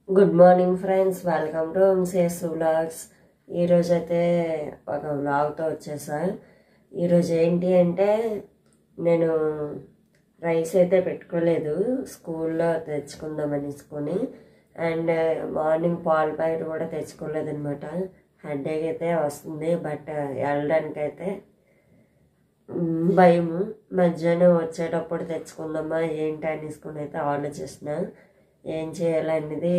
Good morning friends welcome to MCS vlogs ఈరోజు అయితే ఒక వ్లాగ్తో వచ్చేసా ఈరోజు ఏంటి అంటే నేను రైస్ అయితే పెట్టుకోలేదు స్కూల్లో తెచ్చుకుందాం అనేసుకొని అండ్ మార్నింగ్ పాల ప్యాకెట్ కూడా తెచ్చుకోలేదు అనమాట హెడేక్ అయితే వస్తుంది బట్ వెళ్ళడానికి అయితే మ్, భయము మధ్యాహ్నం వచ్చేటప్పుడు తెచ్చుకుందామా ఏంటి అనేసుకుని అయితే ఆలోచిస్తున్నా ఏం చేయాలనేది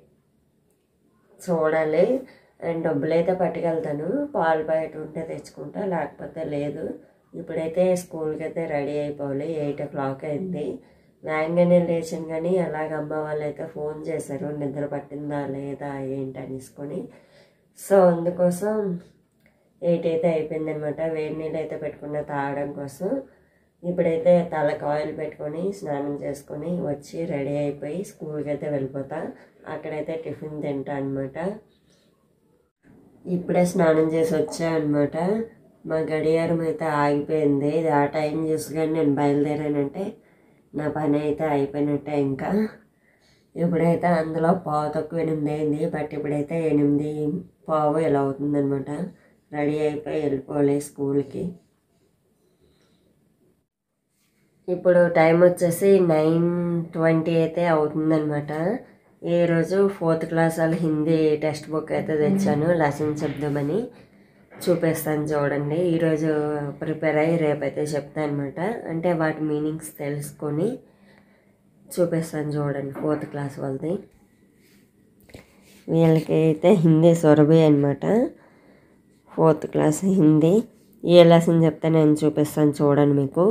చూడాలి అండ్ డబ్బులు అయితే పట్టుకెళ్తాను పాలు బయట ఉంటే తెచ్చుకుంటా లేకపోతే లేదు ఇప్పుడైతే స్కూల్కి అయితే రెడీ అయిపోవాలి ఎయిట్ ఓ క్లాక్ అయింది వేగంగానే లేచాను కానీ అలాగ అమ్మ వాళ్ళు అయితే ఫోన్ చేశారు నిద్ర పట్టిందా లేదా ఏంటి అనేసుకొని సో అందుకోసం ఎయిట్ అయితే అయిపోయింది అనమాట వేడి నీళ్ళు అయితే పెట్టుకున్న తాగడం కోసం ఇప్పుడైతే తలకు ఆయిల్ పెట్టుకొని స్నానం చేసుకొని వచ్చి రెడీ అయిపోయి స్కూల్కి అయితే వెళ్ళిపోతా అక్కడైతే టిఫిన్ తింటా అనమాట ఇప్పుడే స్నానం చేసి వచ్చా అనమాట మా గడియారం అయితే ఆగిపోయింది ఇది ఆ టైం చూసి కానీ నేను బయలుదేరానంటే నా పని అయితే అయిపోయినట్టే ఇంకా ఇప్పుడైతే అందులో పావు తక్కువ ఎనిమిది అయింది బట్ ఇప్పుడైతే ఎనిమిది పావు ఇలా అవుతుందన్నమాట రెడీ అయిపోయి వెళ్ళిపోవాలి స్కూల్కి ఇప్పుడు టైం వచ్చేసి నైన్ ట్వంటీ అయితే అవుతుందన్నమాట ఈరోజు ఫోర్త్ క్లాస్ వాళ్ళ హిందీ టెక్స్ట్ బుక్ అయితే తెచ్చాను లెసన్ చెప్దామని చూపిస్తాను చూడండి ఈరోజు ప్రిపేర్ అయ్యి రేపైతే చెప్తాను అనమాట అంటే వాటి మీనింగ్స్ తెలుసుకొని చూపిస్తాను చూడండి ఫోర్త్ క్లాస్ వాళ్ళది వీళ్ళకి అయితే హిందీ సొరబి అనమాట ఫోర్త్ క్లాస్ హిందీ ఏ లెసన్ చెప్తే నేను చూపిస్తాను చూడండి మీకు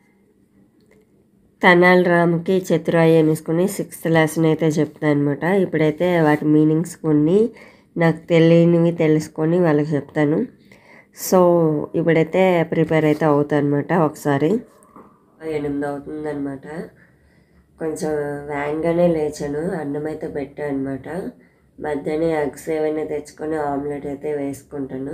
తనాల్ రామ్కి చతురాయి అనేసుకుని సిక్స్త్ లెసన్ అయితే చెప్తాను అనమాట ఇప్పుడైతే వాటి మీనింగ్స్ కొన్ని నాకు తెలియనివి తెలుసుకొని వాళ్ళకి చెప్తాను సో ఇప్పుడైతే ప్రిపేర్ అయితే అవుతాను అనమాట ఒకసారి ఎనిమిది అవుతుందన్నమాట కొంచెం వేగంగానే లేచాను అన్నం అయితే పెట్టాను అనమాట మధ్యాహ్నం ఎగ్స్ ఏవైనా తెచ్చుకొని ఆమ్లెట్ అయితే వేసుకుంటాను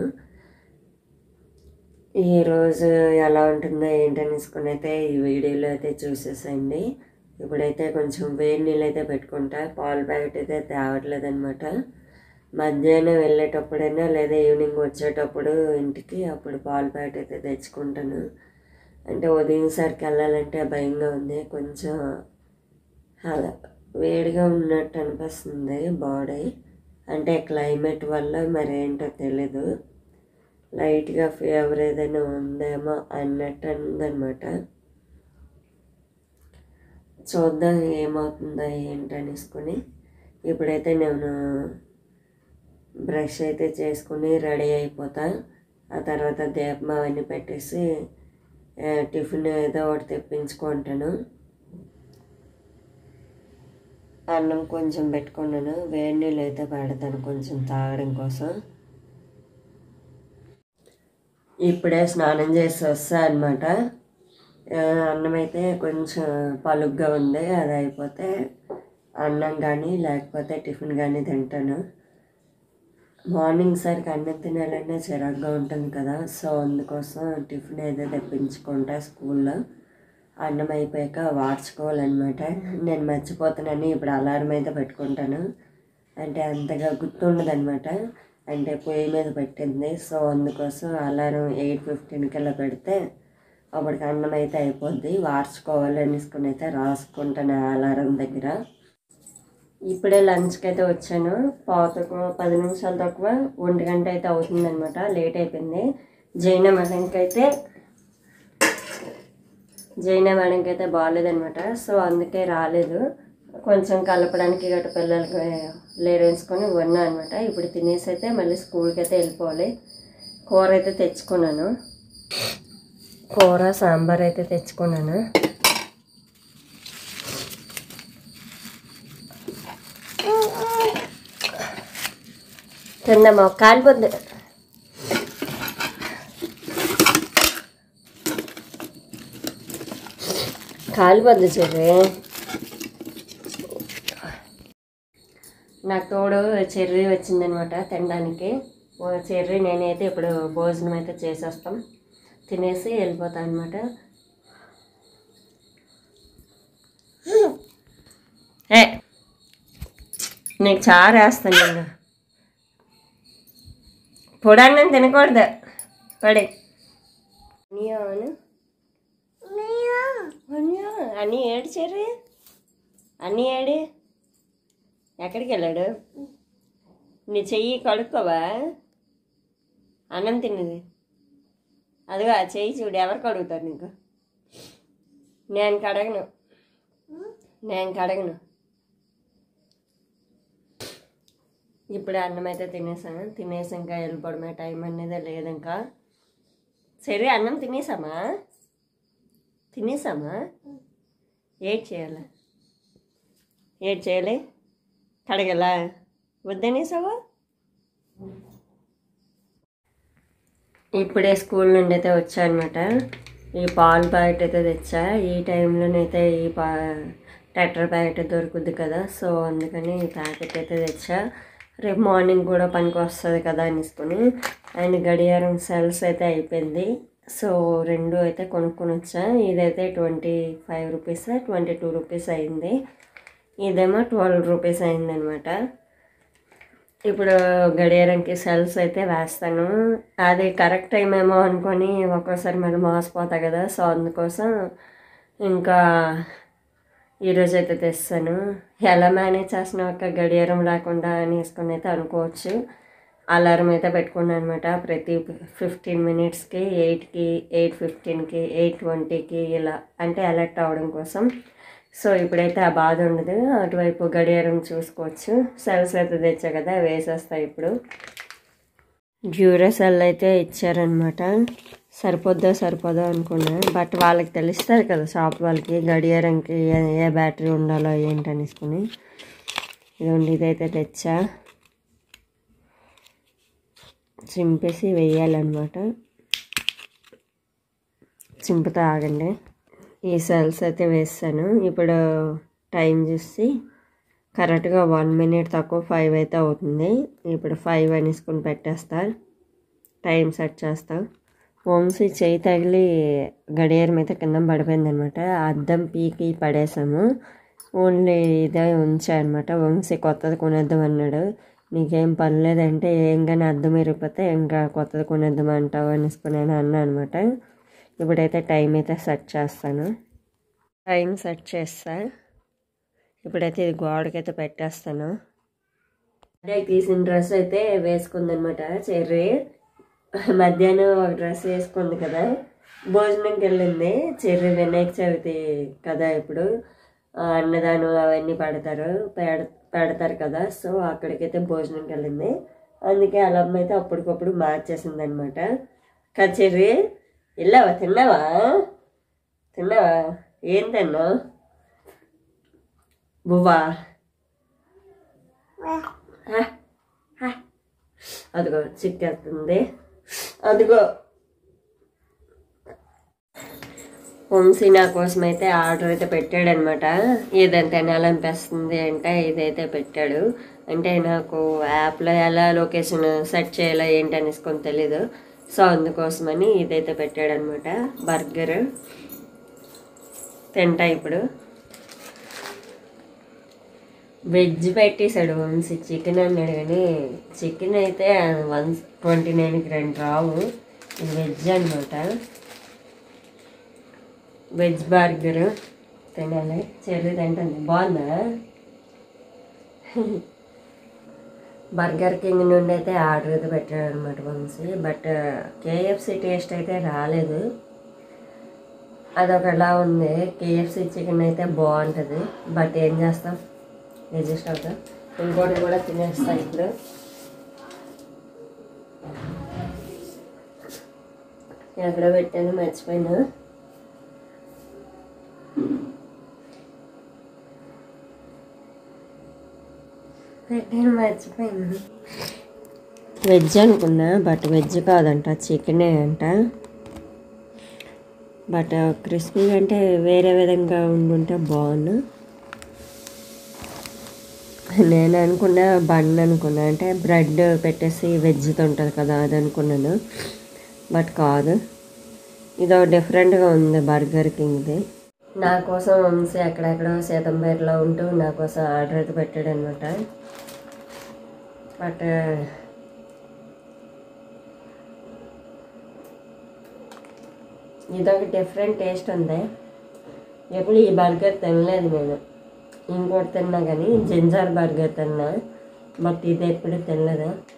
ఈరోజు ఎలా ఉంటుందో ఏంటనేసుకుని అయితే ఈ వీడియోలో అయితే చూసేసండి ఇప్పుడైతే కొంచెం వేడి నీళ్ళు అయితే పెట్టుకుంటా పాల ప్యాకెట్ అయితే తేవట్లేదు అనమాట మధ్యాహ్నం వెళ్ళేటప్పుడైనా లేదా ఈవినింగ్ వచ్చేటప్పుడు ఇంటికి అప్పుడు పాల ప్యాకెట్ అయితే తెచ్చుకుంటాను అంటే ఉదయం సరికి వెళ్ళాలంటే భయంగా ఉంది కొంచెం అలా వేడిగా ఉన్నట్టు అనిపిస్తుంది బాడీ అంటే క్లైమేట్ వల్ల మరి ఏంటో తెలీదు లైట్గా ఫీవర్ ఏదైనా ఉందేమో అన్నట్టు ఉందన్నమాట చూద్దాం ఏమవుతుందో ఏంటనేసుకొని ఇప్పుడైతే నేను బ్రష్ అయితే చేసుకుని రెడీ అయిపోతా ఆ తర్వాత దీపం అవన్నీ పెట్టేసి ఆ, టిఫిన్ ఏదో ఒకటి తెప్పించుకుంటాను అన్నం కొంచెం పెట్టుకున్నాను వేడి నీళ్ళు అయితే పెడతాను కొంచెం తాగడం కోసం ఇప్పుడే స్నానం చేసి వస్తా అనమాట అన్నం అయితే కొంచెం పలుగ్గా ఉంది అది అయిపోతే అన్నం కానీ లేకపోతే టిఫిన్ కానీ తింటాను మార్నింగ్ సరికి అన్నం తినాలన్నా చిరాగ్గా ఉంటుంది కదా సో అందుకోసం టిఫిన్ ఏదో తెప్పించుకుంటా స్కూల్లో అన్నం అయిపోయాక వార్చుకోవాలన్నమాట నేను మర్చిపోతున్నాను ఇప్పుడు అలారం అయితే పెట్టుకుంటాను అంటే అంతగా గుర్తుండదన్నమాట అంటే పొయ్యి మీద పెట్టింది సో అందుకోసం అలారం ఎయిట్ ఫిఫ్టీన్కి అలా పెడితే అప్పటికి అన్నం అయితే అయిపోద్ది వార్చుకోవాలి అనేసుకుని అయితే రాసుకుంటాను ఆ అలారం దగ్గర ఇప్పుడే లంచ్కి అయితే వచ్చాను పావు తక్కువ పది నిమిషాలు తక్కువ ఒంటి గంట అయితే అవుతుందన్నమాట లేట్ అయిపోయింది జైన మేడంకి అయితే జైన మేడంకి అయితే బాగాలేదనమాట సో అందుకే రాలేదు కొంచెం కలపడానికి గట్ట పిల్లలకి లేరేసుకొని ఉన్నా అనమాట ఇప్పుడు తినేసి అయితే మళ్ళీ స్కూల్కి అయితే వెళ్ళిపోవాలి కూర అయితే తెచ్చుకున్నాను కూర సాంబార్ అయితే తెచ్చుకున్నాను తిందామా కాలిపోద్ది కాలిపోద్ది చెర్రీ నాకు తోడు చెర్రీ వచ్చిందనమాట తినడానికి ఓ చెర్రీ నేనైతే ఇప్పుడు భోజనం అయితే చేసేస్తాం తినేసి వెళ్ళిపోతాం అనమాట ఏ నీకు చారు వేస్తాను నేను పొడన్నం తినకూడదు పడి అనియాను అనియా అని ఏడ్చారు అన్నీ ఏడి ఎక్కడికి వెళ్ళాడు నీ చెయ్యి కడుక్కోవా అన్నం తిన్నది అదిగో ఆ చెయ్యి చూడు ఎవరు కడుగుతారు నీకు నేను కడగను నేను కడగను ఇప్పుడు అన్నం అయితే తినేసాను తినేసి ఇంకా వెళ్ళిపోవడమే టైం అనేది లేదు ఇంకా సరే అన్నం తినేసామా తినేసామా ఏడ్ చేయాలి ఏడ్ చేయాలి కడగలా వద్దనేసావా ఇప్పుడే స్కూల్ నుండి అయితే వచ్చా అనమాట ఈ పాలు ప్యాకెట్ అయితే తెచ్చా ఈ టైంలోనైతే ఈ పా టెట్టర్ ప్యాకెట్ దొరుకుద్ది కదా సో అందుకని ఈ ప్యాకెట్ అయితే తెచ్చా రేపు మార్నింగ్ కూడా పనికి వస్తుంది కదా అనేసుకొని అండ్ గడియారం సెల్స్ అయితే అయిపోయింది సో రెండు అయితే కొనుక్కొని వచ్చా ఇదైతే twenty five rupees twenty two rupees అయింది ఇదేమో ట్వెల్వ్ రూపీస్ అయిందనమాట ఇప్పుడు గడియారంకి సెల్స్ అయితే వేస్తాను అది కరెక్ట్ టైం ఏమో అనుకొని ఒక్కోసారి మళ్ళీ మోసపోతా కదా సో అందుకోసం ఇంకా ఈరోజు అయితే తెస్తాను ఎలా మేనేజ్ చేసిన ఒక గడియారం లేకుండా అనేసుకొని అయితే అనుకోవచ్చు అలారం అయితే పెట్టుకున్నాను అనమాట ప్రతి ఫిఫ్టీన్ మినిట్స్కి ఎయిట్కి ఎయిట్ ఫిఫ్టీన్కి ఎయిట్ ట్వంటీకి ఇలా అంటే అలర్ట్ అవ్వడం కోసం సో ఇప్పుడైతే ఆ బాధ ఉండదు అటువైపు గడియారం చూసుకోవచ్చు సెల్స్ అయితే తెచ్చా కదా వేసేస్తాయి ఇప్పుడు డ్యూరసెల్ అయితే ఇచ్చారనమాట సరిపోద్దా సరిపోదా అనుకున్నా బట్ వాళ్ళకి తెలుస్తుంది కదా షాప్ వాళ్ళకి గడియారంకి ఏ ఏ బ్యాటరీ ఉండాలో ఏంటి అనేసుకుని ఇదిగోండి ఇదైతే తెచ్చా చింపేసి వేయాలన్నమాట చింపుతా ఆగండి ఈ సెల్స్ అయితే వేస్తాను ఇప్పుడు టైం చూసి కరెక్ట్గా వన్ మినిట్ తక్కువ ఫైవ్ అయితే అవుతుంది ఇప్పుడు ఫైవ్ అనేసుకొని పెట్టేస్తా టైం సెట్ చేస్తా వంశీ చేయి తగిలి గడియారం అయితే కింద పడిపోయింది అనమాట అద్దం పీకి పడేసాము ఓన్లీ ఇదే ఉంచా అనమాట వంశీ కొత్తది కొనేద్దాం అన్నాడు నీకేం పర్లేదంటే ఏం కానీ అద్దం ఇరిగిపోతే ఇంకా కొత్తది కొనేద్దాం అంటావు అనేసుకుని అన్నా అనమాట ఇప్పుడైతే టైం అయితే సెట్ చేస్తాను టైం సెట్ చేస్తా ఇప్పుడైతే ఇది గోడకైతే పెట్టేస్తాను అదే తీసిన డ్రెస్ అయితే వేసుకుందనమాట చెర్రీ మధ్యాహ్నం ఒక డ్రెస్ వేసుకుంది కదా భోజనంకి వెళ్ళింది చెర్రీ వినాయక చవితి కదా ఇప్పుడు ఆ, అన్నదానం అవన్నీ పెడతారు పెడ పెడతారు కదా సో అక్కడికైతే భోజనంకి వెళ్ళింది అందుకే అలా అమ్మ అయితే అప్పటికప్పుడు మార్చేసింది అనమాట కచేరి వెళ్ళావా తిన్నావా తిన్నావా ఏం తిన్నావు బువ్వా హ, హ. అదిగో చిక్కేస్తుంది అదిగో వంశీ నా కోసం అయితే ఆర్డర్ అయితే పెట్టాడనమాట ఏదైనా తినాలనిపిస్తుంది అంటే ఇదైతే పెట్టాడు అంటే నాకు యాప్లో ఎలా లొకేషన్ సెట్ చేయాలో ఏంటి అనేసుకొని తెలీదు సో అందుకోసమని ఇదైతే పెట్టాడనమాట బర్గర్ తింటా ఇప్పుడు వెజ్ పెట్టేశాడు వంశీ చికెన్ అన్నాడు కానీ చికెన్ అయితే వన్ ట్వంటీ నైన్కి రెండు రావు ఇది వెజ్ అనమాట వెజ్ బర్గర్ తినాలి చెర్రీ తింటుంది బాగుందా బర్గర్ కింగ్ నుండి అయితే ఆర్డర్ అయితే పెట్టాడు అనమాట వంశీ బట్ కేఎఫ్సి టేస్ట్ అయితే రాలేదు అదొకలా ఉంది కేఎఫ్సి చికెన్ అయితే బాగుంటుంది బట్ ఏం చేస్తాం అడ్జస్ట్ అవుతా ఇంకోటి కూడా తినేస్తా ఇప్పుడు ఎక్కడ పెట్టాను మర్చిపోయినా పెట్టాను మర్చిపోయాను వెజ్ అనుకున్నా బట్ వెజ్ కాదంట చికెనే అంట బట్ క్రిస్పీ అంటే వేరే విధంగా ఉండుంటే బాగుండు నేను అనుకున్నా బన్ అనుకున్నా అంటే బ్రెడ్ పెట్టేసి వెజ్తో ఉంటుంది కదా అది అనుకున్నాను బట్ కాదు ఇదో డిఫరెంట్గా ఉంది బర్గర్ కింగ్ది నా కోసం వంశీ ఎక్కడెక్కడో సీతంపేటలో ఉంటూ నా కోసం ఆర్డర్ అయితే పెట్టాడు అనమాట బట్ ఇదొక డిఫరెంట్ టేస్ట్ ఉంది ఎప్పుడు ఈ బర్గర్ తినలేదు నేను ఇంకోటి తిన్నా కానీ జింజర్ బర్గర్ తిన్నా బట్ ఇది ఎప్పుడు తినలేదు